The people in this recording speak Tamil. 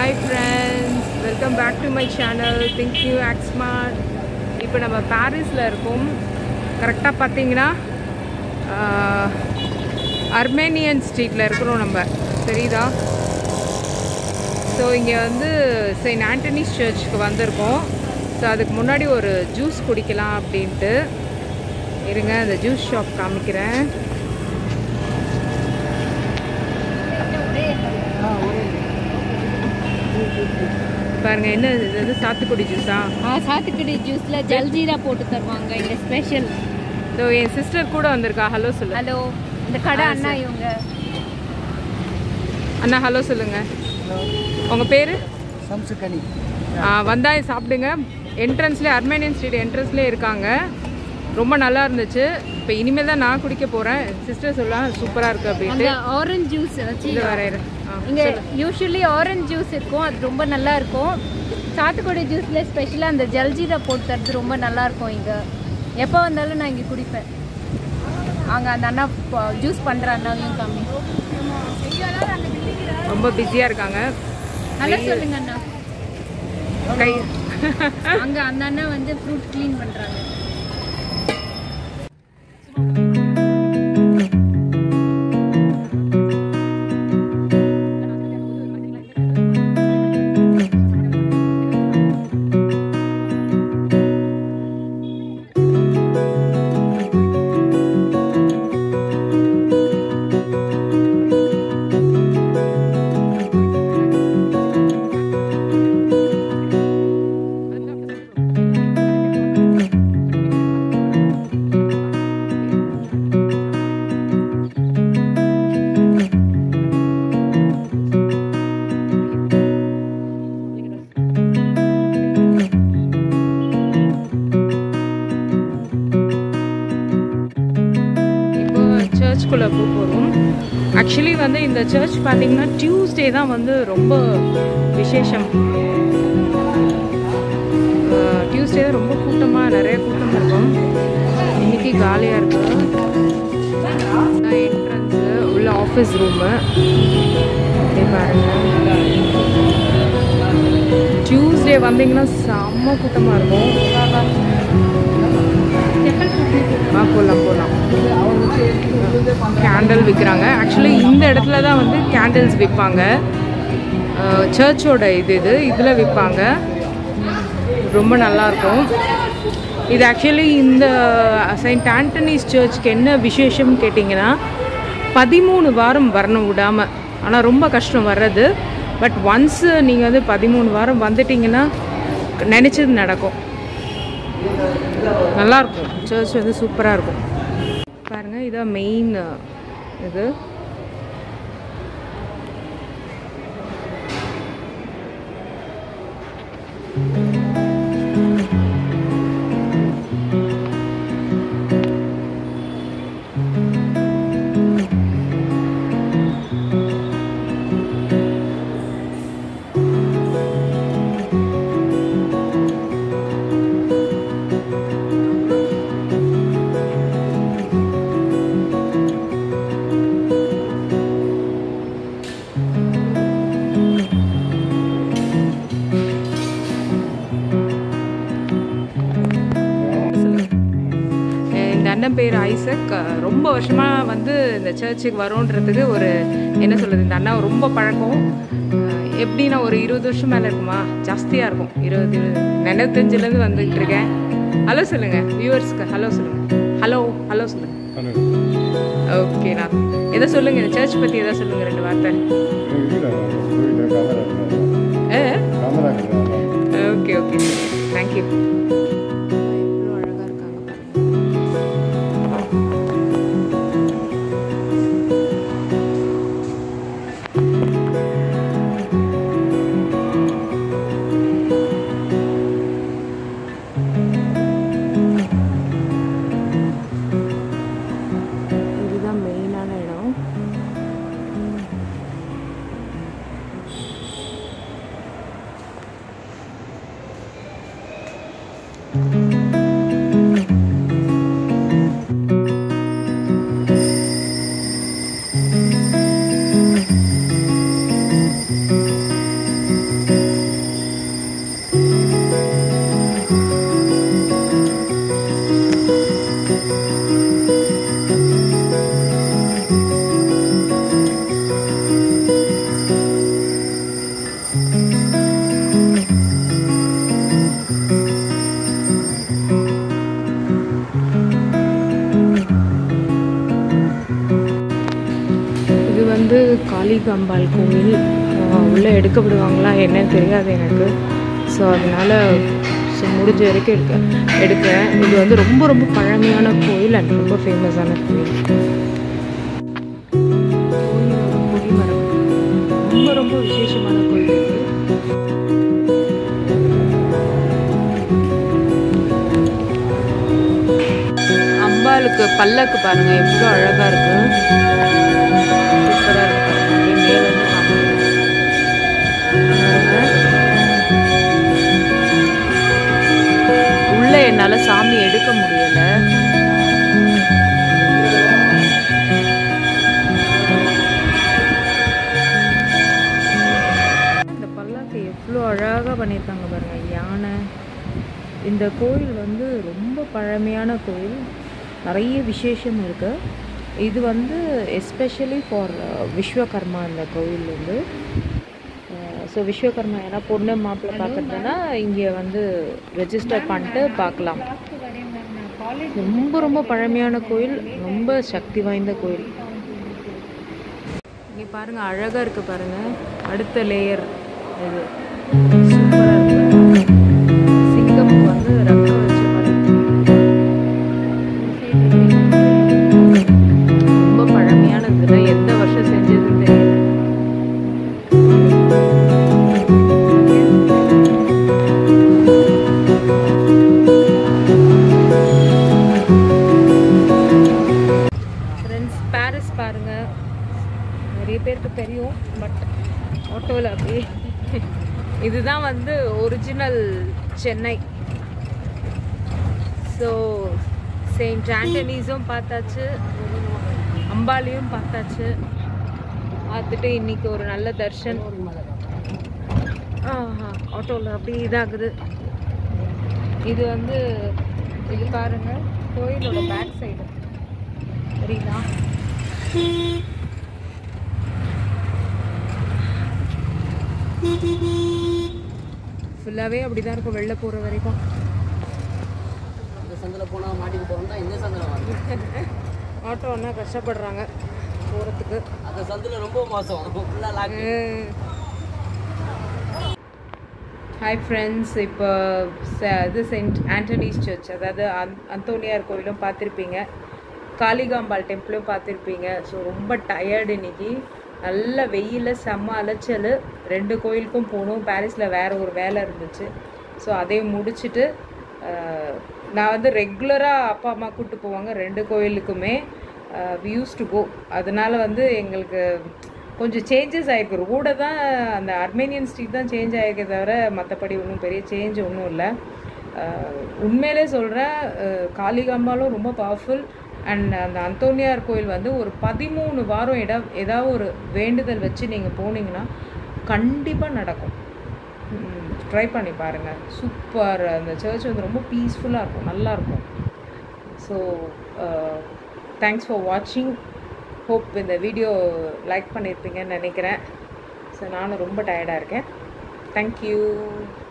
Hi friends welcome back to my channel think new ஆக்ஸ்மார்ட் இப்போ நம்ம பாரிஸில் இருக்கோம் கரெக்டாக பார்த்தீங்கன்னா அர்மேனியன் ஸ்ட்ரீட்டில் இருக்கிறோம் நம்ம தெரியுதா ஸோ இங்கே வந்து செயின்ட் ஆண்டனிஸ் சர்ச்சுக்கு வந்திருக்கோம் ஸோ அதுக்கு முன்னாடி ஒரு ஜூஸ் குடிக்கலாம் அப்படின்ட்டு இருங்க அந்த ஜூஸ் ஷாப் காமிக்கிறேன் பாருங்க என்ன இது இது சாத்துக்குடி ஜூஸா ஆ சாத்துக்குடி ஜூஸ்ல ஜல்ஜீரா போட்டு தருவாங்க இங்க ஸ்பெஷல் ஸோ என் சிஸ்டர் கூட வந்திருக்கா ஹலோ சொல்லு ஹலோ இந்த கடை ஆ, அண்ணா சரி. இவங்க அண்ணா ஹலோ சொல்லுங்க உங்கள் பேர் சம்சுகனி வந்தாய் சாப்பிடுங்க என்ட்ரன்ஸ்லேயே அர்மேனியன் ஸ்ட்ரீட் என்ட்ரன்ஸ்லேயே இருக்காங்க ரொம்ப நல்லா இருந்துச்சு இப்போ இனிமேல் தான் நான் குடிக்க போகிறேன் சிஸ்டர் சொல்லலாம் சூப்பராக இருக்குது அந்த அப்படின்ட்டு ஆரஞ்சு ஜூஸ் வச்சு இது வேற இரு. ஆ, இங்க சொல்லு. யூஸ்வலி ஆரஞ்சு ஜூஸ் இருக்கும் அது ரொம்ப நல்லா இருக்கும் சாத்துக்குடி ஜூஸ்ல ஸ்பெஷலாக அந்த ஜல்ஜீரா போட்டு தரது ரொம்ப நல்லா இருக்கும் இங்க எப்போ வந்தாலும் நான் இங்க குடிப்பேன் அங்க அந்த அண்ணா ஜூஸ் பண்ற அண்ணாவையும் காமி ரொம்ப பிஸியாக இருக்காங்க நல்லா சொல்லுங்க அண்ணா கை அங்க அந்த அண்ணா வந்து ஃப்ரூட் க்ளீன் பண்றாங்க இப்போ சர்ச்சுக்குள்ளே போக போகிறோம் ஆக்சுவலி வந்து இந்த சர்ச் பார்த்தீங்கன்னா டியூஸ்டே தான் வந்து ரொம்ப விசேஷம் டியூஸ்டே தான் ரொம்ப கூட்டமாக நிறைய கூட்டம் இருக்கும் இன்னைக்கு காலியாக இருக்கு என்ட்ரன்ஸு உள்ள ஆஃபீஸ் ரூமு பாருங்க டியூஸ்டே வந்தீங்கன்னா செம்ம கூட்டமாக இருக்கும் ஆ போகலாம் போகலாம் கேண்டில் விற்கிறாங்க ஆக்சுவலி இந்த இடத்துல தான் வந்து கேண்டில்ஸ் விற்பாங்க சர்ச்சோட இது இது இதில் விற்பாங்க ரொம்ப நல்லாயிருக்கும் இது ஆக்சுவலி இந்த செயின்ட் ஆண்டனிஸ் சர்ச்சுக்கு என்ன விசேஷம்னு கேட்டிங்கன்னா பதிமூணு வாரம் வரணும் விடாமல் ஆனால் ரொம்ப கஷ்டம் வர்றது பட் ஒன்ஸ் நீங்கள் வந்து பதிமூணு வாரம் வந்துட்டிங்கன்னா நினச்சது நடக்கும் நல்லாயிருக்கும் சர்ச் வந்து சூப்பராக இருக்கும் பாருங்கள் இதான் மெயின் இது இந்த அண்ணன் பேர் ஐசக் ரொம்ப வருஷமாக வந்து இந்த சர்ச்சுக்கு வரோன்றதுக்கு ஒரு என்ன சொல்கிறது இந்த அண்ணா ரொம்ப பழக்கம் அஹ் எப்படின்னா ஒரு இருபது வருஷம் மேலே இருக்குமா ஜாஸ்தியாக இருக்கும் இருபது நினைவத்தஞ்சிலேருந்து வந்துகிட்டு இருக்கேன் ஹலோ சொல்லுங்கள் வியூவர்ஸ்க்கு ஹலோ சொல்லுங்கள் ஹலோ ஹலோ சொல்லுங்கள் ஓகே நான் எதை சொல்லுங்கள் இந்த சர்ச் பற்றி எதை சொல்லுங்கள் ரெண்டு வார்த்தை ஆ ஓகே ஓகே தேங்க்யூ எவ்வளோ அழகாக இருக்காங்க பாருங்க இதுதான் மெயினான இடம் காளிகாம்பாள் கோவில் அஹ், உள்ளே எடுக்க விடுவாங்களா என்னன்னு தெரியாது எனக்கு ஸோ அதனால் ஸோ முடிஞ்ச வரைக்கும் எடுக்க எடுக்கிறேன் இது வந்து ரொம்ப ரொம்ப பழமையான கோயில் அண்ட் ரொம்ப ஃபேமஸான கோயில் கோயிலோட கொடிமரம் ரொம்ப ரொம்ப விசேஷமான கோயில் இது அம்பாளுக்கு பல்லக்கு பாருங்க எவ்வளோ அழகா இருக்கு சூப்பரா இருக்கு பாருங்க. அப்படியே மேல இருந்து காமிக்கிறேன். பாருங்க. உள்ள என்னால சாமி எடுக்க முடியல இந்த பல்லாக்கு எவ்வளோ அழகாக பண்ணியிருக்காங்க பாருங்க யானை இந்த கோயில் வந்து ரொம்ப பழமையான கோயில் நிறைய விசேஷம் இருக்கு இது வந்து எஸ்பெஷலி ஃபார் விஸ்வகர்மா இந்த கோயில் வந்து ஸோ விஸ்வகர்மா ஏன்னா பொண்ணு மாப்பிள்ளை பார்க்குறதுனா இங்கே வந்து ரெஜிஸ்டர் பண்ணிட்டு பார்க்கலாம் ரொம்ப ரொம்ப பழமையான கோயில் ரொம்ப சக்தி வாய்ந்த கோயில் இங்கே பாருங்க அழகா இருக்கு பாருங்க அடுத்த லேயர் இது சூப்பரா இருக்கு பாருங்க. சிங்கம் வந்து ரத்தம் வச்ச மாதிரி ரொம்ப பழமையானது இல்லை எந்த வருஷம் செஞ்சதுன்னு தெரியல ஃப்ரெண்ட்ஸ் பாரிஸ் பாருங்க நிறைய பேருக்கு தெரியும் பட் ஆட்டோவில் அப்படியே இதுதான் வந்து ஒரிஜினல் சென்னை ஸோ செயின்ட் ஆண்டனிஸும் பார்த்தாச்சு அம்பாலையும் பார்த்தாச்சு பார்த்துட்டு இன்னைக்கு ஒரு நல்ல தர்ஷன் ஆஹா ஆட்டோவில் அப்படியே இதாகுது இது வந்து இது பாருங்க கோயிலோட பேக் சைடு தெரியுதா ஃபுல்லாகவே அப்படி தான் இருக்கும் வெளில போகிற வரைக்கும் இந்த சந்தில் போனால் மாட்டிட்டு போகிறோம்னா இந்த சந்தில் வாங்க ஆட்டோன்னா கஷ்டப்படுறாங்க போகிறதுக்கு அந்த சந்தில் ரொம்ப மோசம் ஃபுல்லாக லாக் ஹாய் ஃப்ரெண்ட்ஸ் இப்போ ச- இது செயின்ட் ஆண்டனிஸ் சர்ச் அதாவது அந் அந்தோனியார் கோயிலும் பார்த்துருப்பீங்க காளிகாம்பாள் டெம்பிளும் பார்த்துருப்பீங்க ஸோ ரொம்ப டயர்டு இன்னைக்கு நல்ல வெயில செம்ம அலைச்சல் ரெண்டு கோயிலுக்கும் போகணும் பாரிஸில் வேற ஒரு வேலை இருந்துச்சு ஸோ அதையும் முடிச்சுட்டு அஹ், நான் வந்து ரெகுலராக அப்பா அம்மா கூப்பிட்டு போவாங்க ரெண்டு கோயிலுக்குமே வியூஸ் டு கோ அதனால வந்து எங்களுக்கு கொஞ்சம் சேஞ்சஸ் ஆயிருக்கு ரோட தான் அந்த அர்மேனியன் ஸ்ட்ரீட் தான் சேஞ்ச் ஆயிருக்கே தவிர மற்றபடி ஒன்றும் பெரிய சேஞ்ச் ஒன்றும் இல்லை உண்மையிலே சொல்கிறேன் காளிகாம்பாலும் ரொம்ப பவர்ஃபுல் அண்ட் அந்த அந்தோனியார் கோயில் வந்து ஒரு பதிமூணு வாரம் இட ஏதாவது ஒரு வேண்டுதல் வச்சு நீங்கள் போனீங்கன்னா கண்டிப்பாக நடக்கும் ட்ரை பண்ணி பாருங்கள் சூப்பர் அந்த சர்ச் வந்து ரொம்ப பீஸ்ஃபுல்லாக இருக்கும் நல்லா இருக்கும் ஸோ தேங்க்ஸ் ஃபார் வாட்சிங் ஹோப் இந்த வீடியோ லைக் பண்ணியிருப்பீங்கன்னு நினைக்கிறேன் ஸோ நானும் ரொம்ப டயர்டாக இருக்கேன் தேங்க்யூ